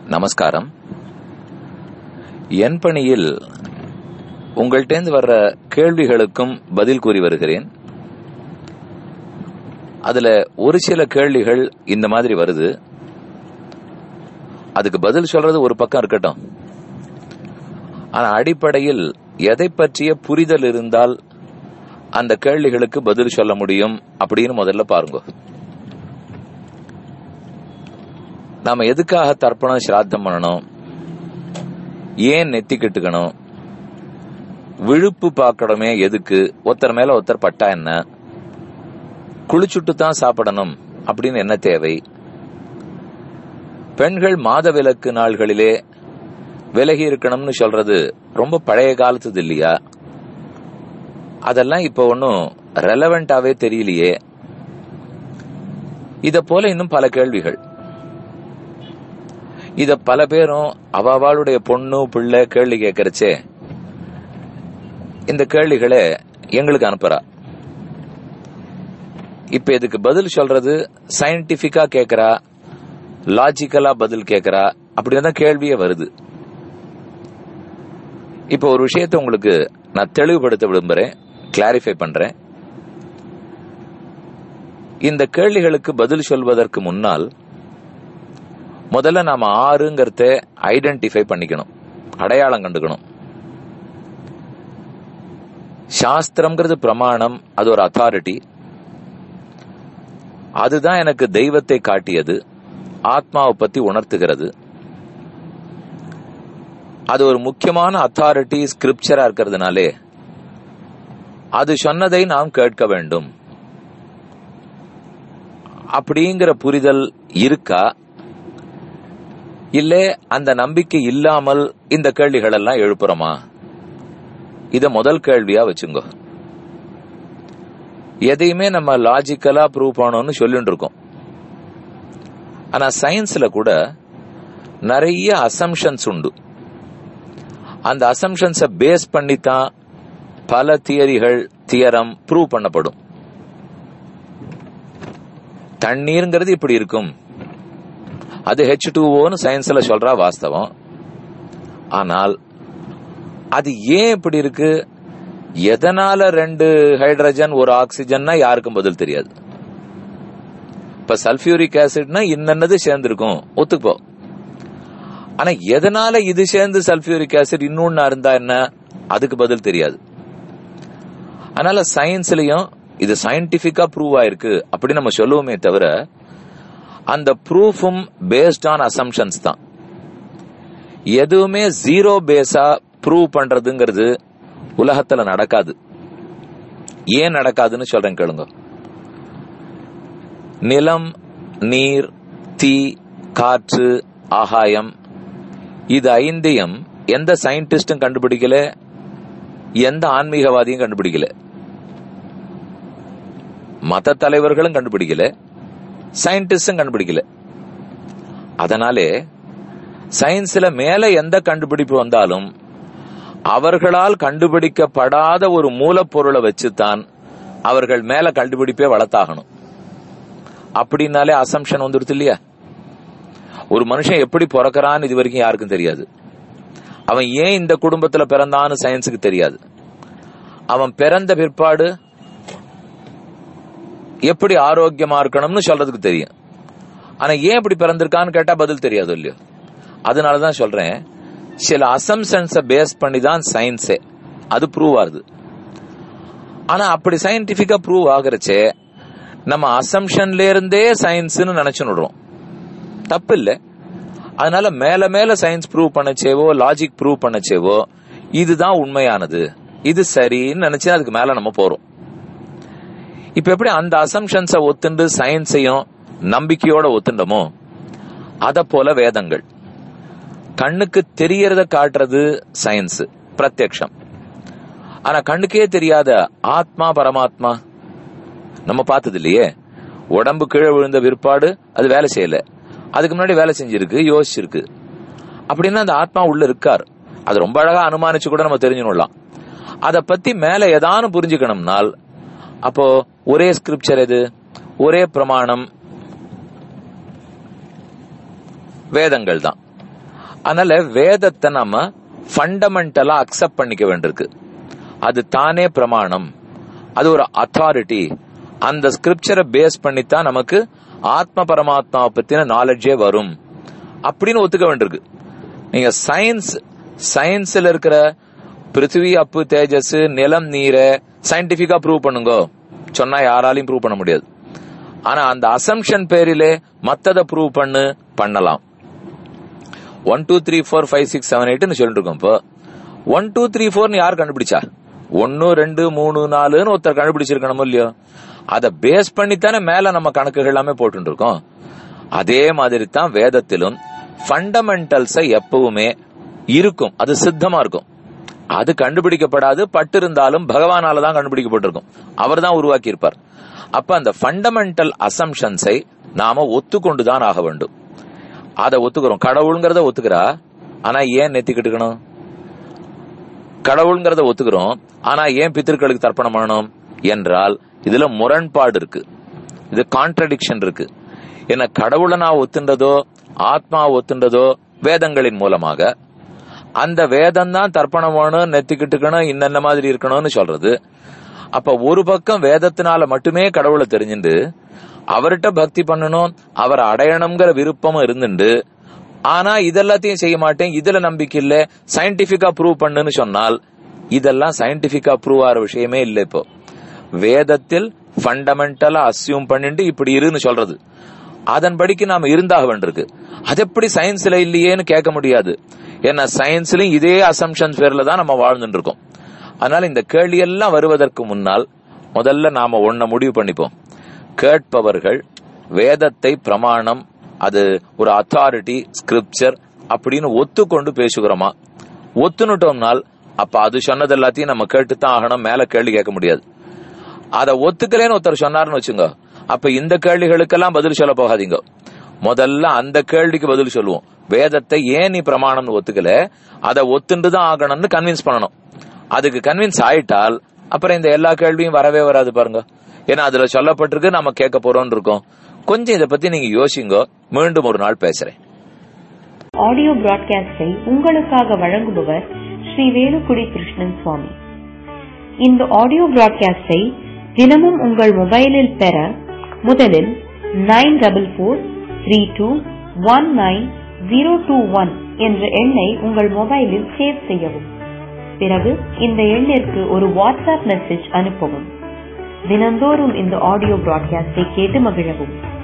நமஸ்காரம் என் பணியில் உங்கள்டேந்து வர்ற கேள்விகளுக்கும் பதில் கூறி வருகிறேன் அதுல ஒரு சில கேள்விகள் இந்த மாதிரி வருது அதுக்கு பதில் சொல்றது ஒரு பக்கம் இருக்கட்டும் ஆனா அடிப்படையில் எதை பற்றிய புரிதல் இருந்தால் அந்த கேள்விகளுக்கு பதில் சொல்ல முடியும் அப்படின்னு முதல்ல பாருங்க நாம எதுக்காக தர்ப்பணம் சிராத்தம் பண்ணணும் ஏன் நெத்தி கட்டுக்கணும் விழுப்பு பார்க்கணுமே எதுக்கு ஒருத்தர் மேல ஒருத்தர் பட்டா என்ன குளிச்சுட்டு தான் சாப்பிடணும் அப்படின்னு என்ன தேவை பெண்கள் மாத விலக்கு நாள்களிலே விலகி இருக்கணும்னு சொல்றது ரொம்ப பழைய காலத்துது இல்லையா அதெல்லாம் இப்ப ஒன்னும் ரெலவெண்டாவே தெரியலையே இத போல இன்னும் பல கேள்விகள் இத பல பேரும் அவளுடைய பொண்ணு பிள்ளை கேள்வி கேட்கறச்சே இந்த கேள்விகளை எங்களுக்கு அனுப்புறா இப்ப இதுக்கு பதில் சொல்றது சயின்டிபிக்கா கேக்குறா லாஜிக்கலா பதில் கேக்குறா அப்படிதான் கேள்வியே வருது இப்ப ஒரு விஷயத்தை உங்களுக்கு நான் தெளிவுபடுத்த விரும்புறேன் கிளாரிஃபை பண்றேன் இந்த கேள்விகளுக்கு பதில் சொல்வதற்கு முன்னால் முதல்ல நாம ஆறுங்கிறத ஐடென்டிஃபை பண்ணிக்கணும் அடையாளம் கண்டுக்கணும் சாஸ்திரம்ங்கிறது பிரமாணம் அது ஒரு அத்தாரிட்டி அதுதான் எனக்கு தெய்வத்தை காட்டியது ஆத்மாவை பத்தி உணர்த்துகிறது அது ஒரு முக்கியமான அத்தாரிட்டி ஸ்கிரிப்சரா இருக்கிறதுனாலே அது சொன்னதை நாம் கேட்க வேண்டும் அப்படிங்கிற புரிதல் இருக்கா இல்ல அந்த நம்பிக்கை இல்லாமல் இந்த கேள்விகள் எல்லாம் எழுப்புறோமா இத முதல் கேள்வியா வச்சுங்க எதையுமே நம்ம லாஜிக்கலா ப்ரூவ் பண்ணணும்னு சொல்லிட்டு இருக்கோம் ஆனா சயின்ஸ்ல கூட நிறைய அசம்ஷன்ஸ் உண்டு அந்த அசம்ஷன்ஸ பேஸ் பண்ணித்தான் பல தியரிகள் தியரம் ப்ரூவ் பண்ணப்படும் தண்ணீர்ங்கிறது இப்படி இருக்கும் அது ஹெச் டூஓன்னு சயின்ஸ்ல சொல்றா வாஸ்தவம் ஆனால் அது ஏன் இப்படி இருக்கு எதனால ரெண்டு ஹைட்ரஜன் ஒரு ஆக்சிஜன்னா யாருக்கும் பதில் தெரியாது இப்ப சல்பியூரிக் ஆசிட்னா இன்னது சேர்ந்திருக்கும் ஒத்துப்போ ஆனா எதனால இது சேர்ந்து சல்பியூரிக் ஆசிட் இன்னொன்னு இருந்தா என்ன அதுக்கு பதில் தெரியாது அதனால சயின்ஸ்லயும் இது சயின்டிபிக்கா ப்ரூவ் ஆயிருக்கு அப்படி நம்ம சொல்லுவோமே தவிர அந்த ப்ரூஃபும் பேஸ்ட் ஆன் அசம்ஷன்ஸ் தான் எதுவுமே ஜீரோ பேஸா ப்ரூவ் பண்றதுங்கிறது உலகத்துல நடக்காது ஏன் நடக்காதுன்னு சொல்றேன் கேளுங்க நிலம் நீர் தீ காற்று ஆகாயம் இது ஐந்தையும் எந்த சயின்டிஸ்டும் கண்டுபிடிக்கல எந்த ஆன்மீகவாதியும் கண்டுபிடிக்கல மத தலைவர்களும் கண்டுபிடிக்கல சயின்டிஸ்டும் கண்டுபிடிக்கல அதனாலே சயின்ஸ்ல மேல எந்த கண்டுபிடிப்பு வந்தாலும் அவர்களால் கண்டுபிடிக்கப்படாத ஒரு மூலப்பொருளை வச்சுதான் அவர்கள் மேல கண்டுபிடிப்பே வளர்த்தாகணும் அப்படின்னாலே அசம்ஷன் வந்துடுது இல்லையா ஒரு மனுஷன் எப்படி பிறக்கிறான்னு இது வரைக்கும் யாருக்கும் தெரியாது அவன் ஏன் இந்த குடும்பத்துல பிறந்தான்னு சயின்ஸுக்கு தெரியாது அவன் பிறந்த பிற்பாடு எப்படி ஆரோக்கியமா இருக்கணும்னு சொல்றதுக்கு தெரியும் ஆனா ஏன் இப்படி பிறந்திருக்கான்னு கேட்டா பதில் தெரியாது இல்லையோ அதனாலதான் சொல்றேன் சில அசம்சன்ஸ பேஸ் பண்ணி தான் சயின்ஸே அது ப்ரூவ் ஆகுது ஆனா அப்படி சயின்டிபிக்கா ப்ரூவ் ஆகுறச்சே நம்ம அசம்ஷன்ல இருந்தே சயின்ஸ்னு நினைச்சு விடுறோம் தப்பு இல்ல அதனால மேல மேல சயின்ஸ் ப்ரூவ் பண்ணச்சேவோ லாஜிக் ப்ரூவ் பண்ணச்சேவோ இதுதான் உண்மையானது இது சரின்னு நினைச்சு அதுக்கு மேல நம்ம போறோம் இப்ப எப்படி அந்த அசம்ஷன்ஸ ஒத்துண்டு சயின்ஸையும் நம்பிக்கையோட ஒத்துண்டமோ அத போல வேதங்கள் கண்ணுக்கு தெரியறத காட்டுறது சயின்ஸ் பிரத்யக்ஷம் ஆனா கண்ணுக்கே தெரியாத ஆத்மா பரமாத்மா நம்ம பார்த்தது இல்லையே உடம்பு கீழே விழுந்த பிற்பாடு அது வேலை செய்யல அதுக்கு முன்னாடி வேலை செஞ்சிருக்கு யோசிச்சிருக்கு அப்படின்னா அந்த ஆத்மா உள்ள இருக்கார் அது ரொம்ப அழகா அனுமானிச்சு கூட நம்ம தெரிஞ்சுடலாம் அத பத்தி மேல ஏதானு புரிஞ்சுக்கணும்னால் அப்போ ஒரே ஸ்கிரிப்சர் எது ஒரே பிரமாணம் வேதங்கள் தான் அதனால வேதத்தை நம்ம ஃபண்டமெண்டலா அக்செப்ட் பண்ணிக்க வேண்டியிருக்கு அது தானே பிரமாணம் அது ஒரு அத்தாரிட்டி அந்த ஸ்கிரிப்சரை பேஸ் பண்ணித்தான் நமக்கு ஆத்ம பரமாத்மா பத்தின நாலேஜே வரும் அப்படின்னு ஒத்துக்க வேண்டியிருக்கு நீங்க சயின்ஸ் சயின்ஸ்ல இருக்கிற பிருத்திவி அப்பு தேஜஸ் நிலம் நீரை சயின்டிபிக்கா ப்ரூவ் பண்ணுங்க சொன்னா யாராலையும் ப்ரூவ் பண்ண முடியாது ஆனா அந்த அசம்ஷன் பேரிலே மத்தத ப்ரூவ் பண்ணு பண்ணலாம் one two three four five six seven எயிட்னு சொல்லிட்டு இருக்கோம் இப்போ ஒன் டூ த்ரீ ஃபோர்னு யார் கண்டுபிடிச்சா ஒன்னு ரெண்டு மூணு நாலுன்னு ஒருத்தர் கண்டுபிடிச்சிருக்கணும் இல்லையோ அதை பேஸ் பண்ணித்தானே மேல நம்ம கணக்குகள் எல்லாமே போட்டு இருக்கோம் அதே மாதிரி தான் வேதத்திலும் ஃபண்டமெண்டல்ஸ எப்பவுமே இருக்கும் அது சித்தமா இருக்கும் அது கண்டுபிடிக்கப்படாது பட்டு இருந்தாலும் பகவானால தான் கண்டுபிடிக்கப்பட்டிருக்கும் அவர் தான் உருவாக்கி இருப்பார் அப்ப அந்த ஃபண்டமெண்டல் அசம்ஷன்ஸை நாம ஒத்துக்கொண்டுதான் ஆக வேண்டும் அதை ஒத்துக்கிறோம் கடவுளுங்கிறத ஒத்துக்கிறா ஆனா ஏன் நெத்திக்கிட்டுக்கணும் கடவுளுங்கிறத ஒத்துக்கிறோம் ஆனா ஏன் பித்திருக்களுக்கு தர்ப்பணம் பண்ணணும் என்றால் இதுல முரண்பாடு இருக்கு இது கான்ட்ரடிக்ஷன் இருக்கு என்ன கடவுளை நான் ஒத்துண்டதோ ஆத்மா ஒத்துண்டதோ வேதங்களின் மூலமாக அந்த வேதம் தான் தர்ப்பணம் வேணும் நெத்திக்கிட்டுக்கணும் இன்னென்ன மாதிரி இருக்கணும்னு சொல்றது அப்ப ஒரு பக்கம் வேதத்தினால மட்டுமே கடவுளை தெரிஞ்சுண்டு அவர்கிட்ட பக்தி பண்ணணும் அவரை அடையணுங்கிற விருப்பமும் இருந்துண்டு ஆனா இதெல்லாத்தையும் செய்ய மாட்டேன் இதுல நம்பிக்கை இல்ல சயின்டிபிக்கா ப்ரூவ் பண்ணுன்னு சொன்னால் இதெல்லாம் சயின்டிபிக்கா ப்ரூவ் ஆகிற விஷயமே இல்லை இப்போ வேதத்தில் ஃபண்டமெண்டலா அசியூம் பண்ணிட்டு இப்படி இருன்னு சொல்றது அதன்படிக்கு நாம இருந்தாக வேண்டியிருக்கு அது எப்படி சயின்ஸ்ல இல்லையேன்னு கேட்க முடியாது ஏன்னா சயின்ஸ்லயும் இதே அசம்ஷன்ஸ் பேர்ல தான் நம்ம வாழ்ந்துட்டு இருக்கோம் அதனால இந்த கேள்வி எல்லாம் வருவதற்கு முன்னால் முதல்ல நாம ஒன்ன முடிவு பண்ணிப்போம் கேட்பவர்கள் வேதத்தை பிரமாணம் அது ஒரு அத்தாரிட்டி ஸ்கிரிப்சர் அப்படின்னு ஒத்துக்கொண்டு பேசுகிறோமா ஒத்துனுட்டோம்னால் அப்ப அது சொன்னது எல்லாத்தையும் நம்ம கேட்டுத்தான் ஆகணும் மேல கேள்வி கேட்க முடியாது அதை ஒத்துக்கலேன்னு ஒருத்தர் சொன்னாருன்னு வச்சுங்க அப்ப இந்த கேள்விகளுக்கெல்லாம் பதில் சொல்ல போகாதீங்க முதல்ல அந்த கேள்விக்கு பதில் சொல்லுவோம் வேதத்தை ஏன் நீ பிரமாணம்னு ஒத்துக்கல அதை ஒத்துண்டு தான் ஆகணும்னு கன்வின்ஸ் பண்ணணும் அதுக்கு கன்வின்ஸ் ஆயிட்டால் அப்புறம் இந்த எல்லா கேள்வியும் வரவே வராது பாருங்க ஏன்னா அதுல சொல்லப்பட்டிருக்கு நம்ம கேட்க போறோம்னு இருக்கோம் கொஞ்சம் இதை பத்தி நீங்க யோசிங்க மீண்டும் ஒரு நாள் பேசுறேன் ஆடியோ பிராட்காஸ்டை உங்களுக்காக வழங்குபவர் ஸ்ரீ வேலுக்குடி கிருஷ்ணன் சுவாமி இந்த ஆடியோ பிராட்காஸ்டை தினமும் உங்கள் மொபைலில் பெற முதலில் nine double four three two one nine zero two one என்ற எண்ணை உங்கள் மொபைலில் சேவ் செய்யவும் பிறகு இந்த எண்ணிற்கு ஒரு வாட்ஸ்அப் மெசேஜ் அனுப்பவும் தினந்தோறும் இந்த ஆடியோ பிராட்காஸ்டை கேட்டு மகிழவும்